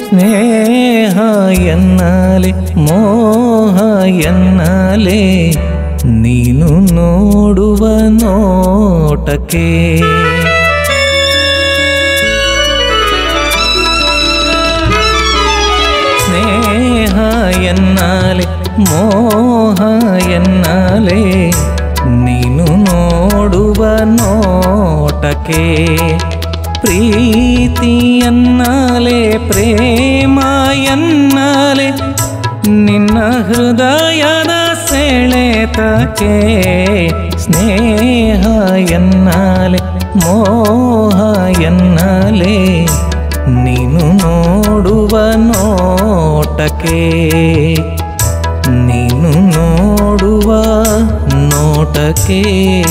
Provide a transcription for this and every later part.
ಸ್ನೇಹ ಎನ್ನಲೆ ಮೋಹ ಎನ್ನಲೆ ನೀನು ನೋಡುವ ನೋಟಕ್ಕೆ ಸ್ನೇಹ ಎನ್ನಲೆ ಮೋಹ ಎನ್ನಲೆ ನೀನು ನೋಡುವ ನೋಟಕ್ಕೆ ಪ್ರೀತಿ ಎನ್ನಲೆ ಪ್ರೇಮ ಎನ್ನಲೆ ನಿನ್ನ ಹೃದಯದ ಸೆಳೆತಕ್ಕೆ ಸ್ನೇಹ ಎನ್ನಲೆ ಮೋಹ ಎನ್ನಲೆ ನೀನು ನೋಡುವ ನೋಟಕ್ಕೆ ನೀನು ನೋಡುವ ನೋಟಕ್ಕೆ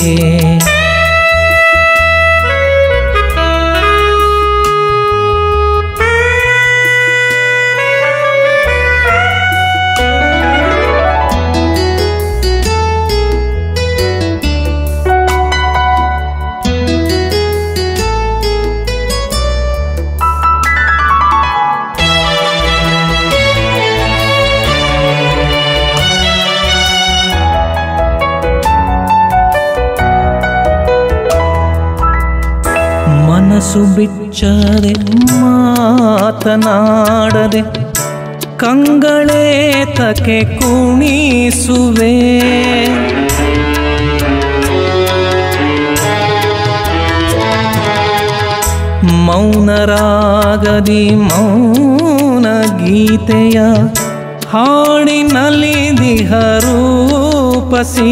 ಮನಸ್ಸು ಬಿಚ್ಚದೆ ಮಾತನಾಡದೆ ಕಂಗಳೇತಕ್ಕೆ ಕುಣಿಸುವೆ ಮೌನರಾಗದಿ ಮೌನ ಗೀತೆಯ ಹಾಡಿನಲ್ಲಿ ದಿಹರೂಪಸಿ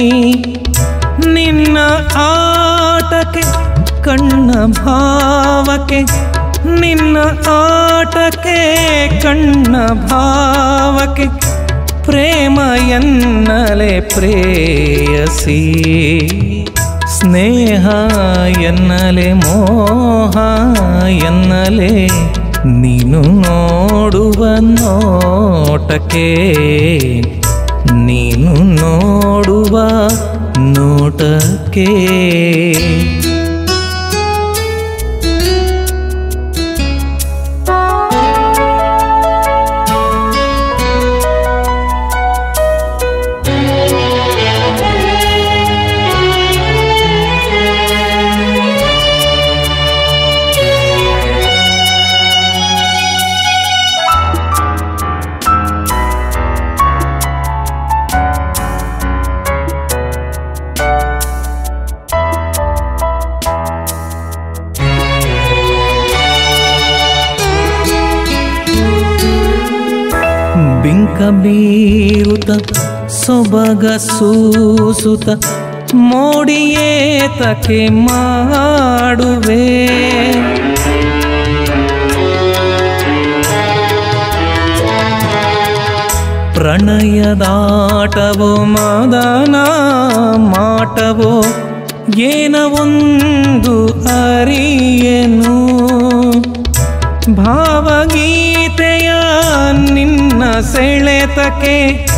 ನಿನ್ನ ಆಟಕ್ಕೆ ಕಣ್ಣ ಭಾವಕ್ಕೆ ನಿನ್ನ ಆಟಕ್ಕೆ ಕಣ್ಣ ಭಾವಕ್ಕೆ ಪ್ರೇಮ ಎನ್ನಲೆ ಪ್ರೇಯಸಿ ಸ್ನೇಹ ಎನ್ನಲೆ ಮೋಹ ಎನ್ನಲೆ ನೀನು ನೋಡುವ ನೋಟಕ್ಕೆ ನೀನು ನೋಡುವ ನೋಟಕ್ಕೆ ಬಿಂಕ ಬೀರುತ ಸೊಬಗ ಸೂಸುತ ಮೋಡಿಯೇತಕ್ಕೆ ಮಾಡುವೆ ಪ್ರಣಯದಾಟವೋ ಮದನ ಮಾಟವೋ ಏನ ಒಂದು ಅರಿಯನು ಭಾವಗೀತೆಯ ನಿನ್ನ ಸೆಳೆತಕ್ಕೆ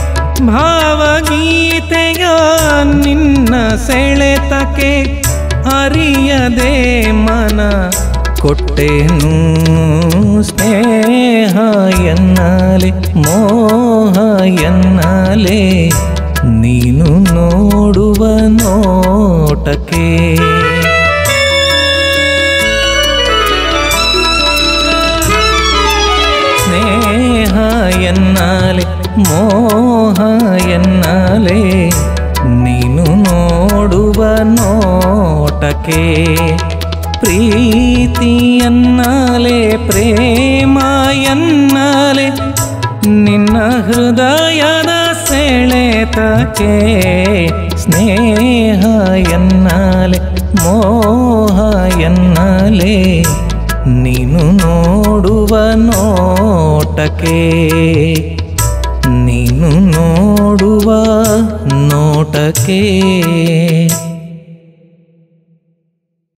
ಭಾವಗೀತೆಯ ನಿನ್ನ ಸೆಳೆತಕ್ಕೆ ಅರಿಯದೆ ಮನ ಕೊಟ್ಟೆನು ಸ್ನೇಹ ಎನ್ನಲೆ ಮೋಹ ಎನ್ನಲೆ ನೀನು ನೋಡುವ ನೋಟಕ್ಕೆ ಸ್ನೇಹ ಎನ್ನಲೆ ಮೋಹ ಎನ್ನಲೆ ನೀನು ನೋಡುವ ನೋಟಕ್ಕೆ ಪ್ರೀತಿ ಎನ್ನಲೆ ಪ್ರೇಮ ಎನ್ನಲೆ ನಿನ್ನ ಹೃದಯದ ಸೆಳೆತಕ್ಕೆ ಸ್ನೇಹ ಎನ್ನಲೆ ಮೋಹ ಎನ್ನಲೆ ನೀನು ನೋಡುವ ನೋಟಕ್ಕೆ ನೀನು ನೋಡುವ ನೋಟಕ್ಕೆ